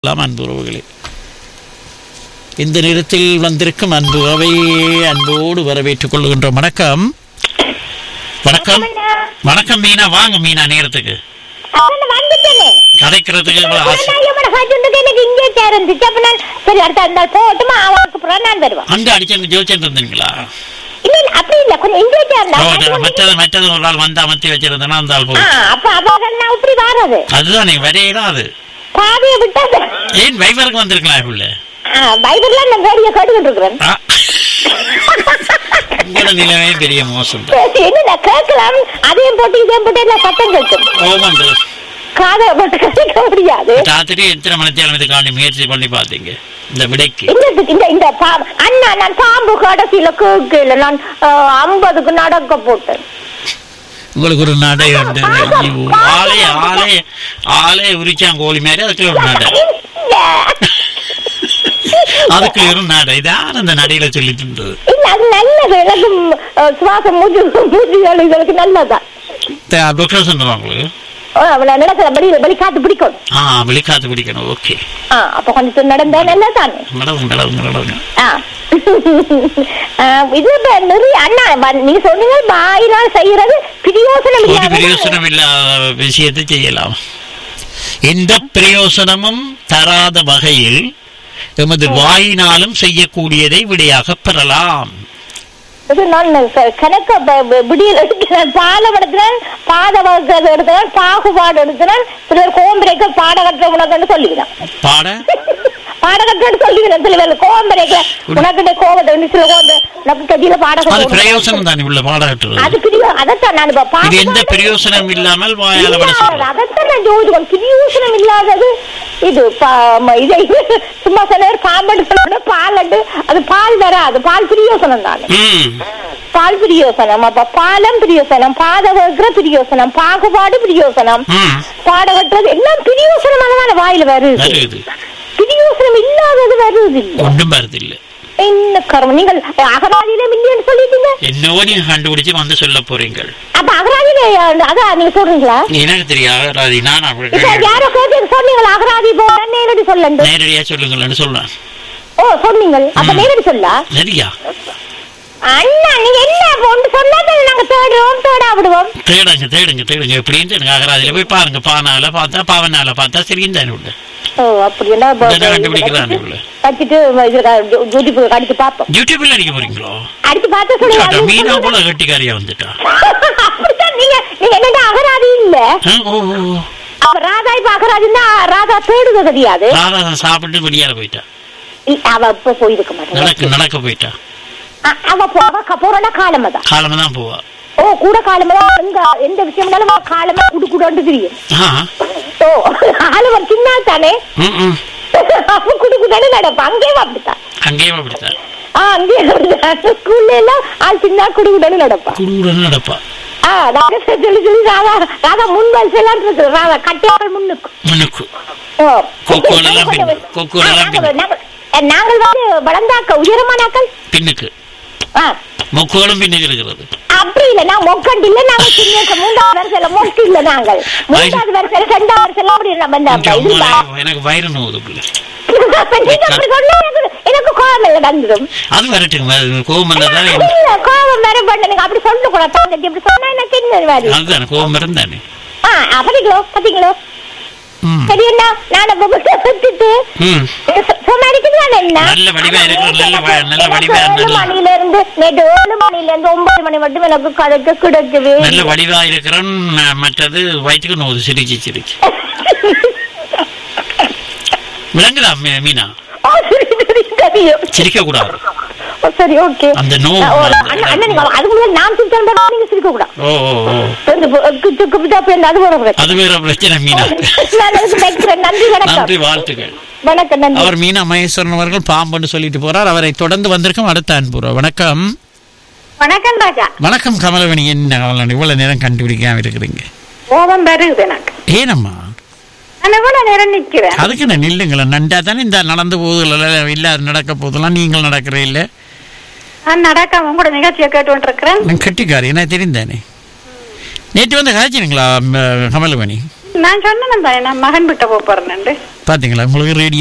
எல்லாம் அன்பு உறவுகளே இந்த நேரத்தில் வந்திருக்கும் அன்பு அவையே அன்போடு வரவேற்றுக் கொள்கின்றோம் வணக்கம் வணக்கம் வணக்கம் மீனா வாங்க மீனா நேரத்துக்கு அதான் வந்துட்டேனே. கதைக்கிறதுக்கு இவ்வளவு ஆசை நான் இவனை காய்ச்சலுக்கு எனக்கு இங்கே சேர் இருந்துச்சு. அப்ப நான் சரி அடுத்த அந்த போகட்டுமா அவனுக்கு அப்புறம் நான் வருவேன். அங்க அடிச்சு ஜோதிச்சுட்டு இருந்தீங்களா இல்ல, இல்ல, அப்படி இல்ல. கொஞ்சம் இங்கே சேர் இருந்தா. ஓ, அது வந்து- மற்றது மற்றது ஒரு நாள் வந்து அமர்த்தி வச்சிருந்தேன்னா அந்த ஆள் ஆ, போய் அப்ப அவர்கள் நான் இப்படி வாரது. அதுதான் நீ வரையலாம் அது பாவியை விட்டா அது- ஏன் வைவருக்கு வந்திருக்கலாம் புள்ள ஆ, பைபிள்ல நான் வேடிய கேட்டுக்கிட்டு இருக்கிறேன். ஆ. உங்களோட நிலைமை பெரிய மோசம் என்ன நான் கேட்கலாம். அதையும் போட்டு இதையும் போட்டு எல்லாம் சத்தம் கேட்கும். ஓமம் காதை போட்டு கட்டிக்க முடியாது. ராத்திரி எத்தனை மணித்தேலம் இதுக்காண்டி முயற்சி பண்ணி பார்த்தீங்க இந்த விடைக்கு என்னத்துக்கு இந்த இந்த பா- அண்ணா நான் பாம்பு கடைசியில கேட்கல நான் ஐம்பதுக்கு நடக்க போட்டேன் உங்களுக்கு ஒரு நடை உண்டு ஐயோ, ஆளே ஆளே ஆளே உரிச்சான் கோழி மாதிரி அதுக்குள்ள ஒரு நடை இல்ல. அதுக்குள்ள ஒரு நடை இதான் அந்த நடையில சொல்லிட்டு இருந்தது இல்ல அது நல்லது எனக்கு ம், அஹ், சுவாசம் மூச்சு மூச்சு இதுகளுக்கு நல்லதுதான் டாக்டர் சொன்னாங்க உங்களுக்கு ஓ, அவளை நடக்கிற பலி பலி காத்து பிடிக்கும் ஆ வெளிக்காத்து பிடிக்கணும் ஓகே ஆ அப்ப கொஞ்சம் நடந்தா நல்லதானே நடவுங்க நடவுங்க நடவுங்க ஆ அஹ், இது இப்ப நிறைய அண்ணா வ- நீங்க சொன்னீங்க வாயினால் செய்யறது பிரயோசனம் ஒரு இல்லாத பிரயோசனம் இல்லாத விஷயத்தை செய்யலாம் எந்த பிரயோசனமும் தராத வகையில் எமது வாயினாலும் செய்யக்கூடியதை விடையாக பெறலாம் இது நான் க- கணக்க ப- ப- விடியல் எடுக்கிறேன் பாலம் எடுக்கிறேன் பாத வகுக்கிறது எடுக்கிறேன் பாகுபாடு எடுக்கிறேன் சிலர் கோம்பரைக்கு பாட கட்டுற உனக்குன்னு சொல்லிக்கிறேன் பாட பாடகத்தோடு சொல்லுகிறேன் சில பேர் கோவம்பரைக்கு உனக்கு கோவத்தை வந்து சில கோவத்தை உனக்கு கதியில அது பாடகம் பிரயோசனம் தானே உள்ள பாட கட்டுறது அது பிரியோ அதைத்தான் நான் இப்ப இது எந்த பாகுபாடு பிரயோசனம் இல்லாமல் வாயால விட இல்லாத, சொல்றேன் அதைத்தான் நான் ஜோதிகம் பிரியோசனம் இல்லாதது இது பா- ம- இதை சும்மா சில பேர் பாம்பு சொன்ன பால் அண்டு அது பால் வராது பால் பிரியோசனம் தானே ம் பால் பிரியோசனம் அப்ப பாலம் பிரியோசனம் பாத வைக்கிற பிரியோசனம் பாகுபாடு பிரியோசனம் ம் பாட கட்டுறது எல்லாம் பிரியோசனமான வாயில வருது வருது பிரியோசனம் இல்லாதது வருது இல்ல ஒன்றும் வருது இல்ல என்ன கர்மம் நீங்கள் அகராதியில மில்லியன் சொல்லிட்டீங்க என்னவோ நீங்க கண்டுபிடிச்சு வந்து சொல்ல போறீங்க அப்ப அகராதியில அதான் நீங்க சொல்றீங்களா எனக்கு தெரியாது அது நான் அப்படி இப்ப கிடையாது. யாரோ கேட்டு சொன்னீங்களா அகராதி போல நேரடி சொல்லண்டு நேரடியா சொல்லுங்களேன்னு சொல்றேன் ஓ சொன்னீங்க அப்ப ம். நேரடி சொல்லா சரியா அண்ணா நீங்க என்ன ஒன்று சொல்லாத நாங்க தேடுவோம் தேடா விடுவோம் தேடுங்க தேடுங்க தேடுங்க எப்படின்னு எனக்கு அகராதியில போய் பாருங்க பானால பார்த்தா பாவனால பார்த்தா சரியும் தானே உள்ள ஓ அப்படின்னா இப்ப- உடனே கண்டுபிடிக்கிறானே உள்ள வச்சுட்டு இதுல யூடியூப் அடிச்சு பார்ப்போம் யூடியூப்ல அடிக்க போறீங்களோ அடிச்சு பார்த்து சாட்டா, சொல்லுங்க மீனா போல கட்டிக்காரியா வந்துட்டா அப்படித்தான் நீங்க நீங்க என்னடா அகராதி இல்ல ஆ, ஓ ஓ, ஓ. அப்ப ராதா இப்ப அகராதின்னா ராதா தேடுக கிடையாது ராதா சாப்பிட்டு வெளியால போயிட்டா இ- அவ இப்ப போயிருக்க மாட்டேன் நடக்க நடக்க போயிட்டா அவ போவ போறனா காலமா தான் காலமா தான் போவா ஓ கூட காலமா எங்க எந்த விஷயம்னாலும் அவ காலமா குடு குடு தெரியும் ஆ ஓ ஆளுவன் சின்ன தானே ம் ம் அவ குடு குடான்னு நடப்பா அங்கேயே அப்படித்தான் அங்கேயும் அப்படித்தான் ஆ அங்கேயே அப்படித்தான் ஸ்கூல்ல எல்லாம் ஆள் சின்ன குடு குடான்னு நடப்பா குடுகுடன் நடப்பா ஆ நாங்க சொல்லி சொல்லி ராதா ராதா முன் வயசுலாம் இருக்கு ராதா கட்டியாக்கள் முன்னுக்கு முன்னுக்கு ஓ. கொக்கோல எல்லாம் பின்னு. கொக்கோல எல்லாம் நாங்கள் நாங்கள் நாங்கள் வந்து வளர்ந்தாக்க உயரமானாக்கள் பின்னுக்கு ஆ முக்கோளும் பின்னுக்கு இருக்கிறது அப்படி இல்ல நான் மொக்கண்டு இல்ல நாங்க சின்ன மூன்றாவது வரிசையில மொக்கு இல்ல நாங்கள் மூன்றாவது வரிசையில ரெண்டாவது வரிசையில அப்படி நம்ம இந்த இங்க இது அம்மா, எனக்கு வயிறு நோவுது பிள்ளை. அப்ப நீங்க அப்படி சொன்னா எனக்கு- எனக்கு கோபம் இல்ல வந்துடும் அது வரட்டுங்க அது கோபம் வந்தா தான் என்ன- இல்ல கோபம் வேற பண்ண நீங்க அப்படி சொல்ல கூடாது தங்கச்சி இப்படி சொன்னா எனக்கு என்ன மாதிரி அதுதானே கோபம் இருந்தானே ஆ அப்படிங்களோ பாத்தீங்களோ ம் சரி என்ன நான் இப்ப விட்டு விட்டுட்டு ம் சொன்னாடிக்குங்களா என்ன நல்ல வடிவா இருக்கிற நல்ல வ- நல்ல வடிவா ஏழு நல்ல மணில இருந்து நேற்று ஏழு மணில இருந்து ஒன்பது மணி மட்டும் எனக்கு கதைக்க கிடைக்கவே நல்ல வடிவா இருக்கிறன் மற்றது வயிற்றுக்கு நோவுது சிரிச்சு சிரிச்சு விளங்குதா மீ- மீனா ஓ, சரி, சரி, தெரியும். சிரிக்க கூடாது ஓ, சரி ஓகே அந்த நோவு ஓ, அந்த- அண்ணா, அண்ணா, நீங்க அதுக்கு முன்னாடி நான் சிரிச்சாலும் பரவாயில்ல, நீங்க சிரிக்க கூடாது ஓ ஓ ஓ இந்த பு- குத்து குப்பிட்டா போய் அது வர பிரச்சனை. அது வேற பிரச்சனை மீனா நான் அதுக்கு வைக்கிறேன். நன்றி வணக்கம் நன்றி வாழ்த்துக்கள் வணக்கம் நன்றி அவர் மீனா மகேஸ்வரன் அவர்கள் பாம்புன்னு சொல்லிட்டு போறார் அவரை தொடர்ந்து வந்திருக்கும் அடுத்த அன்புறோம் வணக்கம் வணக்கம் ராஜா வணக்கம் கமலவணி என்ன கமலவணி இவ்வளவு நேரம் கண்டுபிடிக்காம இருக்கிறீங்க கோபம் வருது எனக்கு ஏனம்மா நான் எவ்வளவு நேரம் நிக்கிறேன் அதுக்கு என்ன நில்லுங்களேன் நண்டா தானே இந்த நடந்து போகுதுல இல்ல நடக்க போதெல்லாம் நீங்கள் நடக்கிற இல்ல நான் நடக்காம உங்களோட நிகழ்ச்சியை கேட்டு இருக்கிறேன் நான் கட்டிக்காரி என்ன தெரிந்தானே நேற்று வந்து காய்ச்சினுங்களா கமலவணி நான் சொன்னேன் தானே நான் மகன் விட்ட போறேன் பாத்தீங்களா உங்களுக்கு ரேடியோ